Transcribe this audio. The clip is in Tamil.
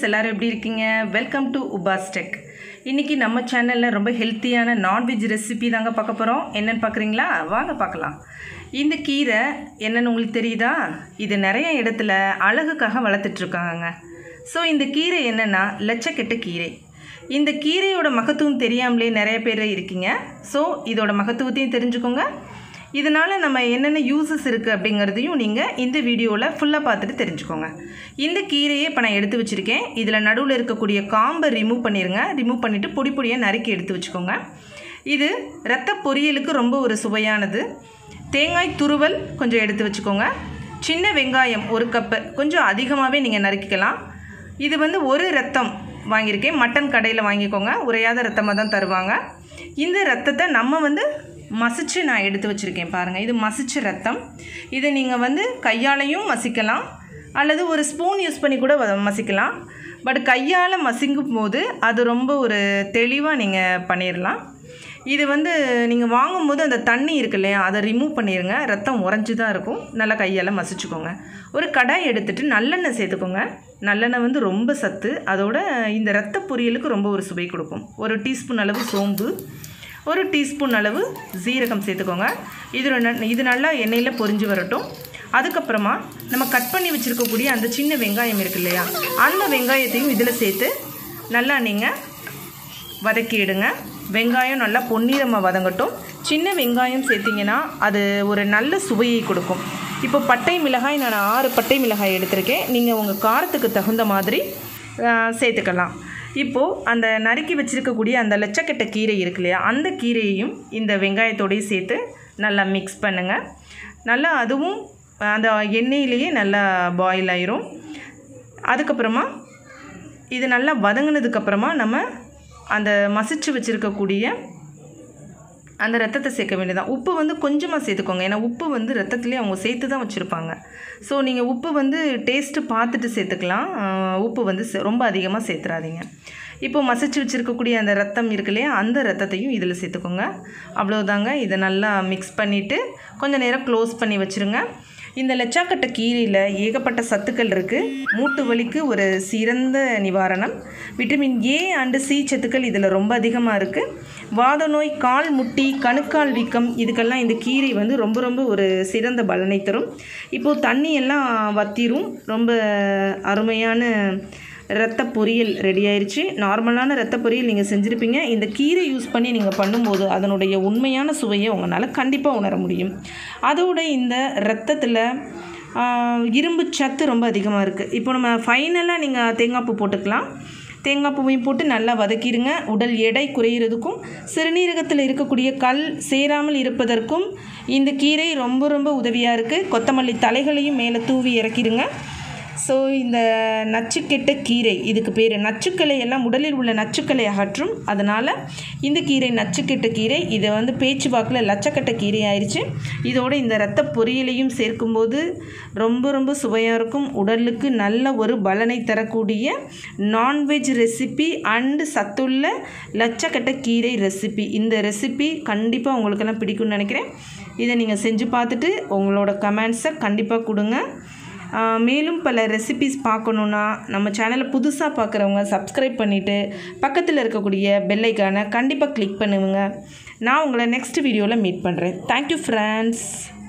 எல்லாரும் எப்படி இருக்கீங்க வெல்கம் டு உபாஸ் டெக் இன்றைக்கி நம்ம சேனலில் ரொம்ப ஹெல்த்தியான நான்வெஜ் ரெசிபி தாங்க பார்க்க போகிறோம் என்னென்னு பார்க்குறீங்களா வாங்க பார்க்கலாம் இந்த கீரை என்னென்னு உங்களுக்கு தெரியுதா இது நிறைய இடத்துல அழகுக்காக வளர்த்துட்ருக்காங்க ஸோ இந்த கீரை என்னென்னா லட்சக்கெட்டு கீரை இந்த கீரையோட மகத்துவம் தெரியாமலே நிறைய பேர் இருக்கீங்க ஸோ இதோட மகத்துவத்தையும் தெரிஞ்சுக்கோங்க இதனால் நம்ம என்னென்ன யூசஸ் இருக்குது அப்படிங்கிறதையும் நீங்கள் இந்த வீடியோவில் ஃபுல்லாக பார்த்துட்டு தெரிஞ்சுக்கோங்க இந்த கீரையை இப்போ நான் எடுத்து வச்சுருக்கேன் இதில் நடுவில் இருக்கக்கூடிய காம்பை ரிமூவ் பண்ணிடுங்க ரிமூவ் பண்ணிவிட்டு பொடி பொடியாக நறுக்கி எடுத்து வச்சுக்கோங்க இது ரத்த பொரியலுக்கு ரொம்ப ஒரு சுவையானது தேங்காய் துருவல் கொஞ்சம் எடுத்து வச்சுக்கோங்க சின்ன வெங்காயம் ஒரு கப்பு கொஞ்சம் அதிகமாகவே நீங்கள் நறுக்கிக்கலாம் இது வந்து ஒரு ரத்தம் வாங்கியிருக்கேன் மட்டன் கடையில் வாங்கிக்கோங்க உரையாத ரத்தமாக தான் தருவாங்க இந்த ரத்தத்தை நம்ம வந்து மசிச்சு நான் எடுத்து வச்சுருக்கேன் பாருங்கள் இது மசிச்ச ரத்தம் இதை நீங்கள் வந்து கையாலையும் மசிக்கலாம் அல்லது ஒரு ஸ்பூன் யூஸ் பண்ணி கூட வ- மசிக்கலாம் பட் கையால் மசிங்கும் போது அது ரொம்ப ஒரு தெளிவாக நீங்கள் பண்ணிடலாம் இது வந்து நீங்கள் வாங்கும்போது அந்த தண்ணி இருக்கு இல்லையா அதை ரிமூவ் பண்ணிடுங்க ரத்தம் உறைஞ்சி தான் இருக்கும் நல்லா கையால் மசிச்சுக்கோங்க ஒரு கடாய் எடுத்துட்டு நல்லெண்ணெய் சேர்த்துக்கோங்க நல்லெண்ணெய் வந்து ரொம்ப சத்து அதோட இந்த ரத்த பொரியலுக்கு ரொம்ப ஒரு சுவை கொடுக்கும் ஒரு டீஸ்பூன் அளவு சோம்பு ஒரு டீஸ்பூன் அளவு ஜீரகம் சேர்த்துக்கோங்க இது ரெண்டு- இது நல்லா எண்ணெயில் பொரிஞ்சு வரட்டும் அதுக்கப்புறமா நம்ம கட் பண்ணி வச்சுருக்கக்கூடிய அந்த சின்ன வெங்காயம் இருக்கு இல்லையா அந்த வெங்காயத்தையும் இதில் சேர்த்து நல்லா நீங்கள் வதக்கிடுங்க வெங்காயம் நல்லா பொன்னிறமாக வதங்கட்டும் சின்ன வெங்காயம் சேர்த்திங்கன்னா அது ஒரு நல்ல சுவையை கொடுக்கும் இப்போ பட்டை மிளகாய் நான் ஆறு பட்டை மிளகாய் எடுத்திருக்கேன் நீங்கள் உங்கள் காரத்துக்கு தகுந்த மாதிரி ஆ, சேர்த்துக்கலாம் இப்போது அந்த நறுக்கி வச்சுருக்கக்கூடிய அந்த லட்சக்கட்டை கீரை இருக்கு இல்லையா அந்த கீரையையும் இந்த வெங்காயத்தோடையும் சேர்த்து நல்லா மிக்ஸ் பண்ணுங்கள் நல்லா அதுவும் அந்த எண்ணெயிலேயே நல்லா பாயில் ஆயிரும் அதுக்கப்புறமா இது நல்லா வதங்கினதுக்கப்புறமா நம்ம அந்த மசிச்சு வச்சுருக்கக்கூடிய அந்த ரத்தத்தை சேர்க்க வேண்டியதான் உப்பு வந்து கொஞ்சமாக சேர்த்துக்கோங்க ஏன்னா உப்பு வந்து ரத்தத்துலேயே அவங்க சேர்த்து தான் வச்சுருப்பாங்க ஸோ நீங்கள் உப்பு வந்து டேஸ்ட்டு பார்த்துட்டு சேர்த்துக்கலாம் ஆஹ் உப்பு வந்து சே- ரொம்ப அதிகமாக சேர்த்துறாதீங்க இப்போ மசிச்சு வச்சுருக்கக்கூடிய அந்த ரத்தம் இருக்கு இல்லையா அந்த ரத்தத்தையும் இதில் சேர்த்துக்கோங்க அவ்வளோதாங்க இதை நல்லா மிக்ஸ் பண்ணிவிட்டு கொஞ்சம் நேரம் க்ளோஸ் பண்ணி வச்சுருங்க இந்த லெச்சாக்கட்டை கீரையில் ஏகப்பட்ட சத்துக்கள் இருக்குது மூட்டு வலிக்கு ஒரு சிறந்த நிவாரணம் விட்டமின் ஏ அண்டு சி சத்துக்கள் இதில் ரொம்ப அதிகமாக இருக்குது வாத நோய் கால் முட்டி கணுக்கால் வீக்கம் இதுக்கெல்லாம் இந்த கீரை வந்து ரொம்ப ரொம்ப ஒரு சிறந்த பலனை தரும் இப்போது தண்ணி எல்லாம் வத்திரும் ரொம்ப அருமையான ரத்த பொரியல் ரெடி ஆயிருச்சு நார்மலான ரத்த பொரியல் நீங்கள் செஞ்சுருப்பீங்க இந்த கீரை யூஸ் பண்ணி நீங்கள் பண்ணும்போது அதனுடைய உண்மையான சுவையை உங்களால் கண்டிப்பாக உணர முடியும் அதோட இந்த ரத்தத்தில் இரும்பு சத்து ரொம்ப அதிகமாக இருக்குது இப்போ நம்ம ஃபைனலாக நீங்கள் தேங்காய் பூ போட்டுக்கலாம் தேங்காய் பூவையும் போட்டு நல்லா வதக்கிடுங்க உடல் எடை குறையிறதுக்கும் சிறுநீரகத்தில் இருக்கக்கூடிய கல் சேராமல் இருப்பதற்கும் இந்த கீரை ரொம்ப ரொம்ப உதவியாக இருக்குது கொத்தமல்லி தலைகளையும் மேலே தூவி இறக்கிடுங்க ஸோ இந்த நச்சுக்கெட்ட கீரை இதுக்கு பேர் நச்சுக்களை எல்லாம் உடலில் உள்ள நச்சுக்களை அகற்றும் அதனால் இந்த கீரை நச்சுக்கெட்ட கீரை இதை வந்து பேச்சு வாக்கில் லட்சக்கட்ட கீரை ஆயிடுச்சு இதோட இந்த ரத்த பொரியலையும் சேர்க்கும்போது ரொம்ப ரொம்ப சுவையாக இருக்கும் உடலுக்கு நல்ல ஒரு பலனை தரக்கூடிய நான்வெஜ் ரெசிபி அண்டு சத்துள்ள லட்சக்கட்ட கீரை ரெசிபி இந்த ரெசிபி கண்டிப்பாக உங்களுக்கெல்லாம் பிடிக்கும்னு நினைக்கிறேன் இதை நீங்கள் செஞ்சு பார்த்துட்டு உங்களோட கமெண்ட்ஸை கண்டிப்பாக கொடுங்க ஆஹ் மேலும் பல ரெசிபிஸ் பார்க்கணுன்னா நம்ம சேனலை புதுசாக பார்க்குறவங்க சப்ஸ்கிரைப் பண்ணிவிட்டு பக்கத்தில் இருக்கக்கூடிய பெல் ஐக்கானை கண்டிப்பாக கிளிக் பண்ணுங்க நான் உங்களை நெக்ஸ்ட் வீடியோவில் மீட் பண்ணுறேன் தேங்க்யூ ஃப்ரெண்ட்ஸ்